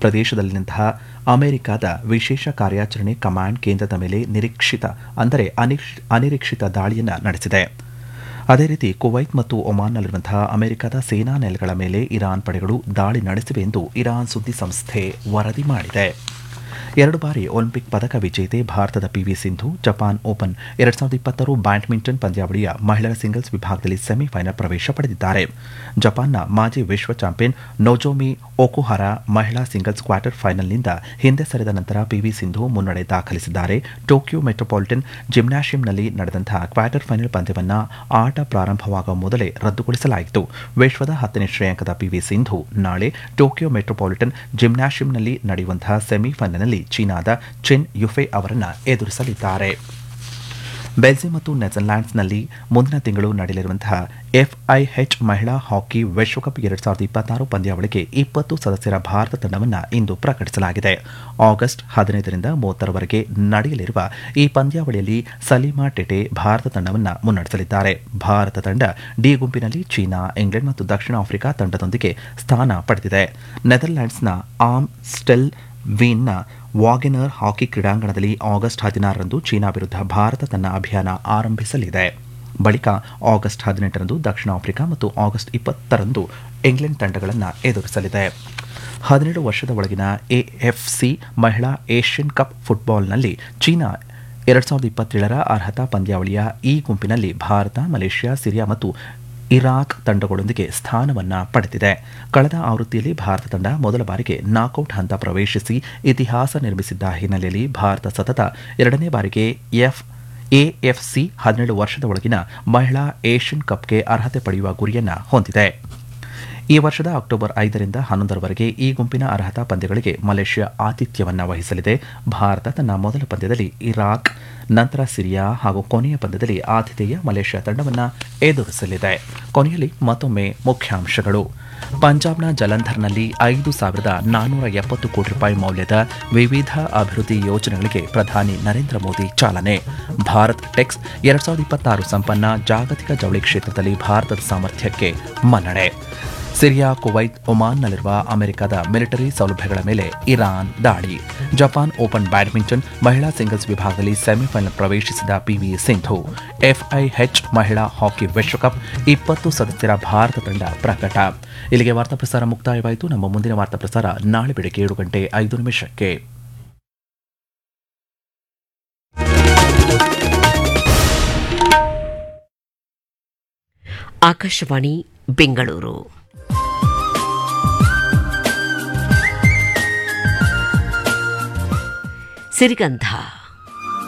ಪ್ರದೇಶದಲ್ಲಿನಂತಹ ಅಮೆರಿಕದ ವಿಶೇಷ ಕಾರ್ಯಾಚರಣೆ ಕಮಾಂಡ್ ಕೇಂದ್ರದ ಮೇಲೆ ನಿರೀಕ್ಷಿತ ಅಂದರೆ ಅನಿರೀಕ್ಷ- ಅನಿರೀಕ್ಷಿತ ದಾಳಿಯನ್ನು ನಡೆಸಿದೆ ಅದೇ ರೀತಿ ಕುವೈತ್ ಮತ್ತು ಒಮಾನ್ನಲ್ಲಿರುವಂತಹ ಅಮೆರಿಕದ ಸೇನಾ ನೆಲೆಗಳ ಮೇಲೆ ಇರಾನ್ ಪಡೆಗಳು ದಾಳಿ ನಡೆಸಿವೆ ಎಂದು ಇರಾನ್ ಸುದ್ದಿ ಸಂಸ್ಥೆ ವರದಿ ಮಾಡಿದೆ ಎರಡು ಬಾರಿ ಒಲಿಂಪಿಕ್ ಪದಕ ವಿಜೇತೆ ಭಾರತದ ಪಿವಿ ಸಿಂಧು ಜಪಾನ್ ಓಪನ್ ಎರಡ್ ಸಾವಿರದ ಇಪ್ಪತ್ತಾರು ಬ್ಯಾಡ್ಮಿಂಟನ್ ಪಂದ್ಯಾವಳಿಯ ಮಹಿಳಾ ಸಿಂಗಲ್ಸ್ ವಿಭಾಗದಲ್ಲಿ ಸೆಮಿಫೈನಲ್ ಪ್ರವೇಶ ಪಡೆದಿದ್ದಾರೆ ಜಪಾನ್ನ ಮಾಜಿ ವಿಶ್ವ ಚಾಂಪಿಯನ್ ನೊಜೋಮಿ ಒಕುಹರ ಮಹಿಳಾ ಸಿಂಗಲ್ಸ್ ಕ್ವಾರ್ಟರ್ ಫೈನಲ್ನಿಂದ ಹಿಂದೆ ಸರಿದ ನಂತರ ಪಿವಿ ಸಿಂಧು ಮುನ್ನಡೆ ದಾಖಲಿಸಿದ್ದಾರೆ ಟೋಕಿಯೋ ಮೆಟ್ರೋಪಾಲಿಟನ್ ಜಿಮ್ನಾಷಿಯಂನಲ್ಲಿ ನಡೆದಂತಹ ಕ್ವಾರ್ಟರ್ ಫೈನಲ್ ಪಂದ್ಯವನ್ನ ಆಟ ಪ್ರಾರಂಭವಾಗುವ ಮೊದಲೇ ರದ್ದುಗೊಳಿಸಲಾಯಿತು ವಿಶ್ವದ ಹತ್ತನೇ ಶ್ರೇಯಾಂಕದ ಪಿವಿ ಸಿಂಧು ನಾಳೆ ಟೋಕಿಯೋ ಮೆಟ್ರೋಪಾಲಿಟನ್ ಜಿಮ್ನಾಷಿಯಂನಲ್ಲಿ ನಡೆಯುವಂತಹ ಸೆಮಿಫೈನಲ್ನಲ್ಲಿ ಚೀನಾದ ಚೆನ್ ಯುಫೆ ಅವರನ್ನು ಎದುರಿಸಲಿದ್ದಾರೆ ಬೆಲ್ಜಿಯಂ ಮತ್ತು ನೆದರ್ಲ್ಯಾಂಡ್ಸ್ನಲ್ಲಿ ಮುಂದಿನ ತಿಂಗಳು ನಡೆಯಲಿರುವಂತಹ ಎಫ್ಐಎಚ್ ಮಹಿಳಾ ಹಾಕಿ ವಿಶ್ವಕಪ್ ಎರಡ್ ಸಾವಿರದ ಇಪ್ಪತ್ತಾರು ಪಂದ್ಯಾವಳಿಗೆ ಇಪ್ಪತ್ತು ಸದಸ್ಯರ ಭಾರತ ತಂಡವನ್ನು ಇಂದು ಪ್ರಕಟಿಸಲಾಗಿದೆ ಆಗಸ್ಟ್ ಹದಿನೈದರಿಂದ ಮೂವತ್ತರವರೆಗೆ ನಡೆಯಲಿರುವ ಈ ಪಂದ್ಯಾವಳಿಯಲ್ಲಿ ಸಲೀಮಾ ಟೆಟೆ ಭಾರತ ತಂಡವನ್ನು ಮುನ್ನಡೆಸಲಿದ್ದಾರೆ ಭಾರತ ತಂಡ ಡಿ ಗುಂಪಿನಲ್ಲಿ ಚೀನಾ ಇಂಗ್ಲೆಂಡ್ ಮತ್ತು ದಕ್ಷಿಣ ಆಫ್ರಿಕಾ ತಂಡದೊಂದಿಗೆ ಸ್ಥಾನ ಪಡೆದಿದೆ ನೆದರ್ಲ್ಯಾಂಡ್ಸ್ನ ಆಮ್ ಸ್ಟೆಲ್ ವೀನ್ನ ವಾಗೆನರ್ ಹಾಕಿ ಕ್ರೀಡಾಂಗಣದಲ್ಲಿ ಆಗಸ್ಟ್ ಹದಿನಾರರಂದು ಚೀನಾ ವಿರುದ್ಧ ಭಾರತ ತನ್ನ ಅಭಿಯಾನ ಆರಂಭಿಸಲಿದೆ ಬಳಿಕ ಆಗಸ್ಟ್ ಹದಿನೆಂಟರಂದು ದಕ್ಷಿಣ ಆಫ್ರಿಕಾ ಮತ್ತು ಆಗಸ್ಟ್ ಇಪ್ಪತ್ತರಂದು ಇಂಗ್ಲೆಂಡ್ ತಂಡಗಳನ್ನು ಎದುರಿಸಲಿದೆ ಹದಿನೇಳು ವರ್ಷದ ಒಳಗಿನ ಎಎಫ್ಸಿ ಮಹಿಳಾ ಏಷ್ಯನ್ ಕಪ್ ಫುಟ್ಬಾಲ್ನಲ್ಲಿ ಚೀನಾ ಎರಡ್ ಸಾವಿರದ ಇಪ್ಪತ್ತೇಳರ ಅರ್ಹತಾ ಪಂದ್ಯಾವಳಿಯ ಈ ಗುಂಪಿನಲ್ಲಿ ಭಾರತ ಮಲೇಷ್ಯಾ ಸಿರಿಯಾ ಮತ್ತು ಇರಾಕ್ ತಂಡಗಳೊಂದಿಗೆ ಸ್ಥಾನವನ್ನ ಪಡೆದಿದೆ ಕಳೆದ ಆವೃತ್ತಿಯಲ್ಲಿ ಭಾರತ ತಂಡ ಮೊದಲ ಬಾರಿಗೆ ನಾಕೌಟ್ ಹಂತ ಪ್ರವೇಶಿಸಿ ಇತಿಹಾಸ ನಿರ್ಮಿಸಿದ್ದ ಹಿನ್ನೆಲೆಯಲ್ಲಿ ಭಾರತ ಸತತ ಎರಡನೇ ಬಾರಿಗೆ ಎಫ್ ಎಎಫ್ಸಿ ಹದಿನೇಳು ವರ್ಷದ ಒಳಗಿನ ಮಹಿಳಾ ಏಷ್ಯನ್ ಕಪ್ಗೆ ಅರ್ಹತೆ ಪಡೆಯುವ ಗುರಿಯನ್ನ ಹೊಂದಿದೆ ಈ ವರ್ಷದ ಅಕ್ಟೋಬರ್ ಐದರಿಂದ ಹನ್ನೊಂದರವರೆಗೆ ಈ ಗುಂಪಿನ ಅರ್ಹತಾ ಪಂದ್ಯಗಳಿಗೆ ಮಲೇಷ್ಯಾ ಆತಿಥ್ಯವನ್ನ ವಹಿಸಲಿದೆ ಭಾರತ ತನ್ನ ಮೊದಲ ಪಂದ್ಯದಲ್ಲಿ ಇರಾಕ್ ನಂತರ ಸಿರಿಯಾ ಹಾಗೂ ಕೊನೆಯ ಪಂದ್ಯದಲ್ಲಿ ಆತಿಥೇಯ ಮಲೇಷ್ಯಾ ತಂಡವನ್ನು ಎದುರಿಸಲಿದೆ ಕೊನೆಯಲ್ಲಿ ಮತ್ತೊಮ್ಮೆ ಮುಖ್ಯಾಂಶಗಳು ಪಂಜಾಬ್ನ ಜಲಂಧರ್ನಲ್ಲಿ ಐದು ಸಾವಿರದ ನಾನ್ನೂರ ಎಪ್ಪತ್ತು ಕೋಟಿ ರೂಪಾಯಿ ಮೌಲ್ಯದ ವಿವಿಧ ಅಭಿವೃದ್ಧಿ ಯೋಜನೆಗಳಿಗೆ ಪ್ರಧಾನಿ ನರೇಂದ್ರ ಮೋದಿ ಚಾಲನೆ ಭಾರತ್ ಟೆಕ್ಸ್ ಎರಡ್ ಸಾವಿರದ ಇಪ್ಪತ್ತಾರು ಸಂಪನ್ನ ಜಾಗತಿಕ ಜವಳಿ ಕ್ಷೇತ್ರದಲ್ಲಿ ಭಾರತದ ಸಾಮರ್ಥ್ಯಕ್ಕೆ ಮನ್ನಣೆ ಸಿರಿಯಾ ಕುವೈತ್ ಒಮಾನ್ನಲ್ಲಿರುವ ಅಮೆರಿಕದ ಮಿಲಿಟರಿ ಸೌಲಭ್ಯಗಳ ಮೇಲೆ ಇರಾನ್ ದಾಳಿ ಜಪಾನ್ ಓಪನ್ ಬ್ಯಾಡ್ಮಿಂಟನ್ ಮಹಿಳಾ ಸಿಂಗಲ್ಸ್ ವಿಭಾಗದಲ್ಲಿ ಸೆಮಿಫೈನಲ್ ಪ್ರವೇಶಿಸಿದ ಪಿವಿ ಸಿಂಧು ಎಫ್ಐಎಚ್ ಮಹಿಳಾ ಹಾಕಿ ವಿಶ್ವಕಪ್ ಇಪ್ಪತ್ತು ಸದಸ್ಯರ ಭಾರತ ತಂಡ ಪ್ರಕಟ ಇಲ್ಲಿಗೆ ವಾರ್ತಾ ಪ್ರಸಾರ ಮುಕ್ತಾಯವಾಯಿತು ನಮ್ಮ ಮುಂದಿನ ವಾರ್ತಾ ಪ್ರಸಾರ ನಾಳೆ ಬೆಳಗ್ಗೆ ಏಳು ಗಂಟೆ ಐದು ನಿಮಿಷಕ್ಕೆ ಆಕಾಶವಾಣಿ ಬೆಂಗಳೂರು ಸಿರಿಗಂಧ